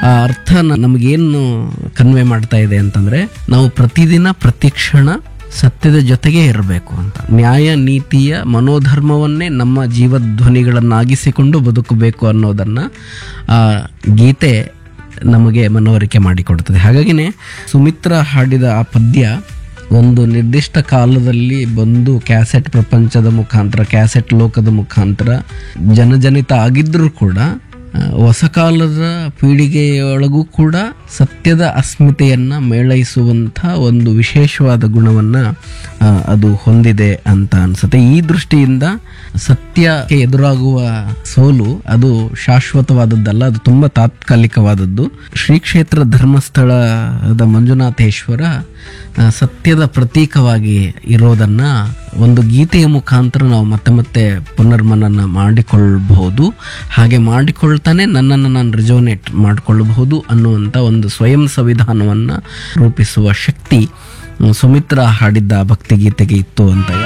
ಆ ಅರ್ಥ ನ- ನಮಗೇನು ಕನ್ವೆ ಮಾಡ್ತಾ ಇದೆ ಅಂತಂದ್ರೆ ನಾವು ಪ್ರತಿದಿನ ಪ್ರತಿ ಕ್ಷಣ ಸತ್ಯದ ಜೊತೆಗೆ ಇರಬೇಕು ಅಂತ ನ್ಯಾಯ ನೀತಿಯ ಮನೋಧರ್ಮವನ್ನೇ ನಮ್ಮ ಜೀವಧ್ವನಿಗಳನ್ನಾಗಿಸಿಕೊಂಡು ಬದುಕಬೇಕು ಅನ್ನೋದನ್ನ ಆ ಗೀತೆ ನಮಗೆ ಮನವರಿಕೆ ಮಾಡಿಕೊಡುತ್ತದೆ ಹಾಗಾಗಿನೇ ಸುಮಿತ್ರ ಹಾಡಿದ ಆ ಪದ್ಯ ಒಂದು ನಿರ್ದಿಷ್ಟ ಕಾಲದಲ್ಲಿ ಬಂದು ಕ್ಯಾಸೆಟ್ ಪ್ರಪಂಚದ ಮುಖಾಂತರ ಕ್ಯಾಸೆಟ್ ಲೋಕದ ಮುಖಾಂತರ ಜನಜನಿತ ಆಗಿದ್ರೂ ಕೂಡ ಆ, ಹೊಸ ಕಾಲದ ಪೀಳಿಗೆಯೊಳಗೂ ಕೂಡ ಸತ್ಯದ ಅಸ್ಮಿತೆಯನ್ನ ಮೇಳೈಸುವಂಥ ಒಂದು ವಿಶೇಷವಾದ ಗುಣವನ್ನ ಆ, ಅದು ಹೊಂದಿದೆ ಅಂತ ಅನ್ಸುತ್ತೆ ಈ ದೃಷ್ಟಿಯಿಂದ ಸತ್ಯಕ್ಕೆ ಎದುರಾಗುವ ಸೋಲು ಅದು ಶಾಶ್ವತವಾದದ್ದಲ್ಲ ಅದು ತುಂಬಾ ತಾತ್ಕಾಲಿಕವಾದದ್ದು ಶ್ರೀ ಕ್ಷೇತ್ರ ಧರ್ಮಸ್ಥಳದ ಮಂಜುನಾಥೇಶ್ವರ ಆ, ಸತ್ಯದ ಪ್ರತೀಕವಾಗಿ ಇರೋದನ್ನ ಒಂದು ಗೀತೆಯ ಮುಖಾಂತರ ನಾವು ಮತ್ತೆ ಮತ್ತೆ ಪುನರ್ಮನನ ಮಾಡಿಕೊಳ್ಳಬಹುದು ಹಾಗೆ ಮಾಡಿಕೊಳ್ತಾನೆ ನನ್ನನ್ನು ನಾನು ರಿಜೋನೇಟ್ ಮಾಡಿಕೊಳ್ಳಬಹುದು ಅನ್ನುವಂಥ ಒಂದು ಸ್ವಯಂ ಸಂವಿಧಾನವನ್ನು ರೂಪಿಸುವ ಶಕ್ತಿ ಹ್ಮ್, ಸುಮಿತ್ರ ಹಾಡಿದ್ದ ಭಕ್ತಿಗೀತೆಗೆ ಇತ್ತು ಅಂತ